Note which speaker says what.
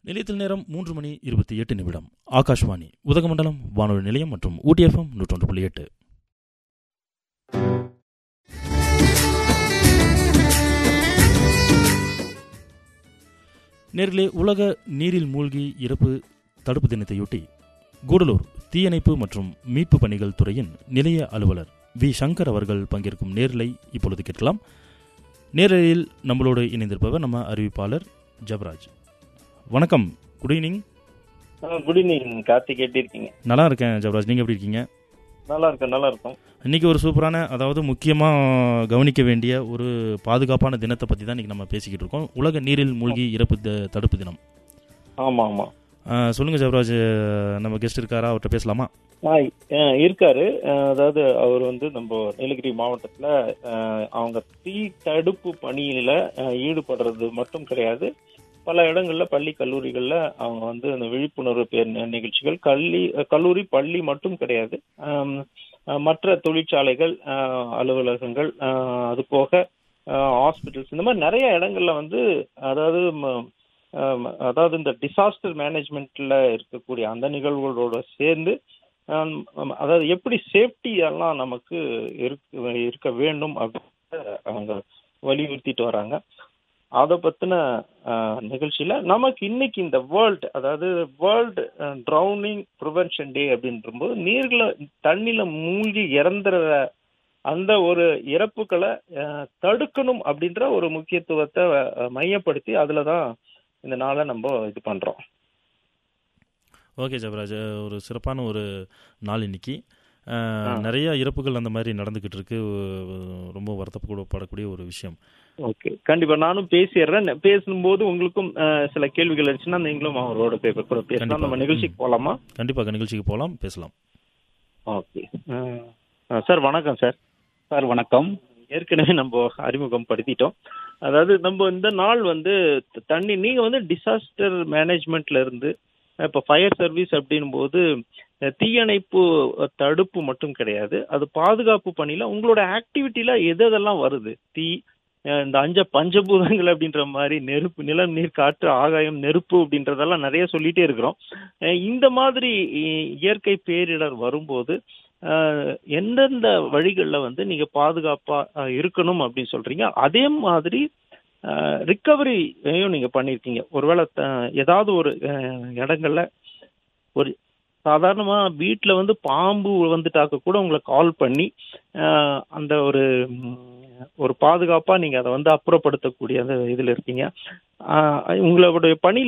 Speaker 1: நிலையத்தில் நேரம் மூன்று மணி இருபத்தி எட்டு நிமிடம் ஆகாஷ்வாணி உதகமண்டலம் வானொலி நிலையம் மற்றும் ஊட்டி எஃப்எம் நூற்றொன்று புள்ளி எட்டு நேரிலே உலக நீரில் மூழ்கி இறப்பு தடுப்பு தினத்தையொட்டி கூடலூர் தீயணைப்பு மற்றும் மீட்பு பணிகள் துறையின் நிலைய அலுவலர் வி சங்கர் அவர்கள் பங்கேற்கும் நேரலை இப்பொழுது கேட்கலாம் நேரலையில் நம்மளோடு இணைந்திருப்பவர் நம்ம அறிவிப்பாளர் ஜபராஜ் வணக்கம் good evening
Speaker 2: good evening Karthik எப்படி இருக்கீங்க
Speaker 1: நல்லா இருக்கேன் ஜபராஜ் நீங்கள் எப்படி இருக்கீங்க
Speaker 2: நல்லா இருக்கும் நல்லா இருக்கும்
Speaker 1: இன்னைக்கு ஒரு சூப்பரான அதாவது முக்கியமாக கவனிக்க வேண்டிய ஒரு பாதுகாப்பான தினத்தை பற்றி தான் இன்றைக்கி நம்ம பேசிக்கிட்டு இருக்கோம் உலக நீரில் மூழ்கி இறப்பு த- தடுப்பு தினம்
Speaker 2: ஆமா ஆமா
Speaker 1: ஆ, சொல்லுங்க ஜபராஜ் நம்ம கெஸ்ட் இருக்காரா அவர்கிட்ட பேசலாமா
Speaker 2: ஆ, அஹ், இருக்காரு அஹ், அதாவது அவர் வந்து நம்ம நீலகிரி மாவட்டத்துல அஹ், அவங்க தீ தடுப்பு பணியில அஹ், ஈடுபடுறது மட்டும் கிடையாது பல இடங்கள்ல பள்ளி கல்லூரிகள்ல அவங்க வந்து இந்த விழிப்புணர்வு பேர் நி- நிகழ்ச்சிகள் கல்வி கல்லூரி பள்ளி மட்டும் கிடையாது ஆம், அஹ், மற்ற தொழிற்சாலைகள் அஹ், அலுவலகங்கள் அஹ், அது போக ஹாஸ்பிட்டல்ஸ் இந்த மாதிரி நிறைய இடங்கள்ல வந்து அதாவது ம- ஆம், அதாவது இந்த டிசாஸ்டர் மேனேஜ்மெண்ட்ல இருக்கக்கூடிய அந்த நிகழ்வுகளோட சேர்ந்து ஆம், ஆம், அதாவது எப்படி சேஃப்டி எல்லாம் நமக்கு இருக்க இருக்க வேண்டும் அப்படின்னு அவங்க வலியுறுத்திட்டு வராங்க அதை பத்தின ஆஹ், நிகழ்ச்சியில நமக்கு இன்னைக்கு இந்த வேர்ல்டு அதாவது வேர்ல்டு ட்ரௌனிங் ப்ரிவென்ஷன் டே அப்படின்றபோது நீர்ல தண்ணில மூழ்கி இறந்துற அந்த ஒரு இறப்புகளை ஆஹ், தடுக்கணும் அப்படின்ற ஒரு முக்கியத்துவத்தை ஆஹ், மையப்படுத்தி அதுல தான் இந்த நாளை நம்ம இது பண்றோம்
Speaker 1: ஓகே ஜபராஜ் ஒரு சிறப்பான ஒரு நாள் இன்னைக்கு ஆ,
Speaker 2: ஆ.
Speaker 1: நிறைய இறப்புகள் அந்த மாதிரி நடந்துக்கிட்டு இருக்கு அஹ், ரொம்ப வருத்தப்படக்கூடிய ஒரு விஷயம்
Speaker 2: ஓகே கண்டிப்பா நானும் பேசிடுறேன் பேசும்போது உங்களுக்கும் ஆஹ், சில கேள்விகள் இருந்துச்சுன்னா நீங்களும் அவரோட பேப்பர் கூட பேசலாம்
Speaker 1: கண்டிப்பா.
Speaker 2: நம்ம நிகழ்ச்சிக்கு போலாமா
Speaker 1: கண்டிப்பாக நிகழ்ச்சிக்கு போகலாம் பேசலாம்
Speaker 2: ஓகே சார் வணக்கம் சார்
Speaker 3: சார் வணக்கம்
Speaker 2: ஏற்கனவே நம்ம அறிமுகம் படுத்திட்டோம் அதாவது நம்ம இந்த நாள் வந்து த- தண்ணி நீங்க வந்து டிசாஸ்டர் மேனேஜ்மெண்ட்ல இருந்து இப்போ ஃபயர் சர்வீஸ் அப்படின்னும் போது அஹ், தீயணைப்பு அஹ், தடுப்பு மட்டும் கிடையாது அது பாதுகாப்பு பணியில உங்களோட ஆக்டிவிட்டில எது எதெல்லாம் வருது தீ அஹ், இந்த அஞ்ச பஞ்சபூதங்கள் அப்படின்ற மாதிரி நெருப்பு நிலம் நீர் காற்று ஆகாயம் நெருப்பு அப்படின்றதெல்லாம் நிறைய சொல்லிட்டே இருக்கிறோம் அஹ், இந்த மாதிரி இ- இயற்கை பேரிடர் வரும்போது அஹ், எந்தெந்த வழிகளில் வந்து நீங்க பாதுகாப்பா அஹ், இருக்கணும் அப்படின்னு சொல்றீங்க அதே மாதிரி ரிக்கவரியும் நீங்க பண்ணியிருக்கீங்க ஒருவேளை த- ஏதாவது ஒரு அஹ், இடங்கள்ல ஒரு சாதாரணமா வீட்ல வந்து பாம்பு வந்துட்டாக்க கூட உங்களை கால் பண்ணி அஹ், அந்த ஒரு ம், ஒரு பாதுகாப்பா நீங்க அதை வந்து அப்புறப்படுத்தக்கூடிய அந்த இதுல இருக்கீங்க அஹ், உங்களுடைய பணியில